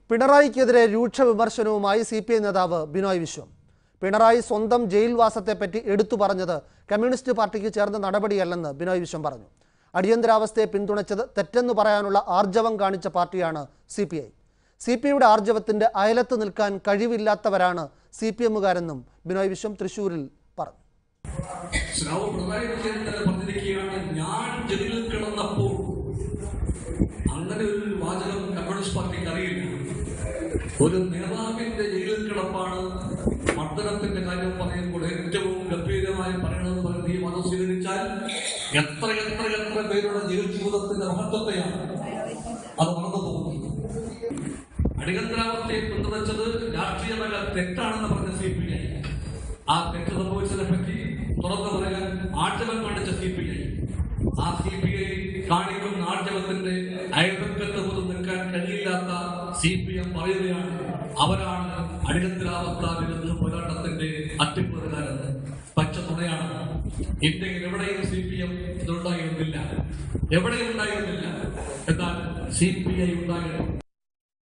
പിണറായിക്കെതിരെ രൂക്ഷ വിമർശനവുമായി C P I നേതാവ് ബിനോയ് വിശ്വം പിണറായി സ്വന്തം ജയിൽവാസത്തെപ്പറ്റി എടുത്തു പറഞ്ഞത് കമ്മ്യൂണിസ്റ്റ് പാർട്ടിക്ക് ചേർന്ന നടപടിയല്ലെന്ന് ബിനോയ് വിശ്വം പറഞ്ഞു അടിയന്തരാവസ്ഥയെ പിന്തുണച്ചത് തെറ്റെന്ന് പറയാനുള്ള ആർജവം കാണിച്ച പാർട്ടിയാണ് C P I C P ഐയുടെ ആർജവത്തിന്റെ അയലത്ത് നിൽക്കാൻ കഴിവില്ലാത്തവരാണ് സി പി എമ്മുകാരെന്നും ബിനോയ് വിശ്വം തൃശൂരിൽ പറഞ്ഞു ശ്രാവ് പിണറായി വിജയൻ തന്നെ പറഞ്ഞിരിക്കുകയാണ് ഞാൻ ജയിലിൽ കിടന്നപ്പോൾ അങ്ങനെ ഒരു വാചകം കമ്മ്യൂണിസ്റ്റ് പാർട്ടിക്ക് അറിയില്ല ഒരു നേതാവിന്റെ ജയിലിൽ കിടപ്പാണ് മർദ്ദനത്തിന്റെ കാര്യം പറയുമ്പോൾ ഏറ്റവും ഗംഭീരമായി പറയണമെന്ന് പറഞ്ഞ് ഈ മതം സ്വീകരിച്ചാൽ എത്ര എത്ര എത്ര പേരുടെ ജയിൽ ജീവിതത്തിന്റെ മഹത്വത്തെയാണ് അത് മറന്നു പോകുന്നത് അടിയന്തരാവസ്ഥയെ പിന്തുണച്ചത് രാഷ്ട്രീയമല്ല തെറ്റാണെന്ന് പറഞ്ഞ സി പി ഐ ആ തെറ്റ് സംഭവിച്ചതിനെ പറ്റി തുറന്നു പറയാൻ ആർജവം കാണിച്ച സി പി ഐ ആ സി പി ഐ കാണിക്കുന്ന ആർജവത്തിന്റെ അയൽപക്കത്ത് പോലും നിൽക്കാൻ കഴിയില്ലാത്ത സി പി എം പറയുകയാണ് അവരാണ് അടിയന്തരാവസ്ഥ വിരുദ്ധ പോരാട്ടത്തിന്റെ അട്ടിപ്പുറകാരെന്ന് പച്ച തുണയാണ് ഇന്ത്യയിൽ എവിടെയും സി പി എം ഇതുണ്ടായിരുന്നില്ല എവിടെയും ഉണ്ടായിരുന്നില്ല എന്നാൽ സി പി ഐ ഉണ്ടായിരുന്നു